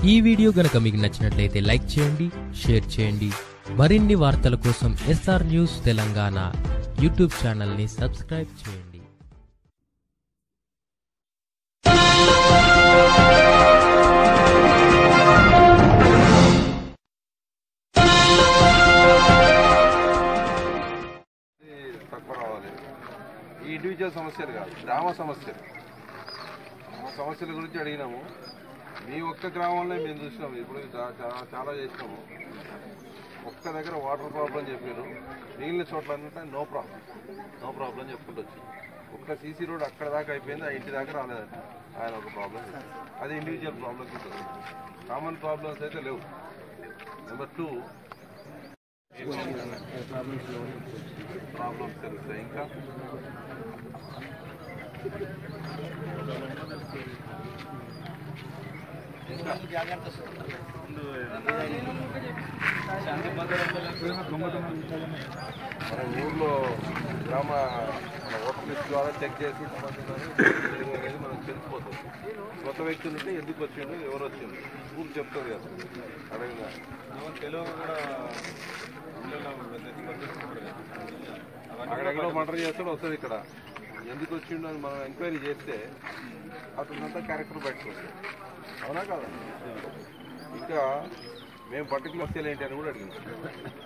ఈ వీడియో గనక మీకు నచ్చినట్లయితే లైక్ చేయండి షేర్ చేయండి మరిన్ని వార్తల కోసం ఎస్ఆర్ న్యూస్ తెలంగాణ యూట్యూబ్ ఛానల్ని సబ్స్క్రైబ్ చేయండి ఇది తక్కువ రావాలి ఈ ఇండివిజువల్ సమస్యలు కాదు గ్రామ సమస్యలు ఆ సమస్యల గురించి అడిగినాము మీ ఒక్క గ్రామంలో మేము చూసినాము ఇప్పుడు చా- చా- చాలా చేసినాము ఒక్క దగ్గర వాటర్ ప్రాబ్లం చెప్పారు మిగిలిన చోట్ల అంటే నో ప్రాబ్లం నో ప్రాబ్లం చెప్పుకుంటూ వచ్చి ఒక్క సీసీ రోడ్ అక్కడ దాకా అయిపోయింది ఆ ఇంటి దాకా రాలేదంట ఆయన ఒక ప్రాబ్లం చెప్పారు. అది ఇండివిజువల్ ప్రాబ్లమ్స్ ఉంటుంది కామన్ ప్రాబ్లమ్స్ అయితే లేవు నెంబర్ టూ ప్రాబ్లమ్స్ తెలుస్తాయి ఇంకా మన ఊర్లో గ్రామ మన ఓటర్ లిస్ట్ ద్వారా చెక్ చేసి సంబంధించిన అనేది మనకు తెలిసిపోతుంది కొత్త వ్యక్తులు ఉంటే ఎందుకు వచ్చిండు ఎవరు వచ్చిండు ఊరు చెప్తుంది కదా అడగగా అక్కడెక్కడో మర్డర్ చేస్తాడు వస్తుంది ఇక్కడ ఎందుకు వచ్చిండు అని మనం ఎంక్వైరీ చేస్తే అతనంతా క్యారెక్టర్ బయటకు వస్తుంది అవునా కదా ఇంకా మేము పర్టికులర్ సెల్ ఏంటి అని కూడా అడిగినాం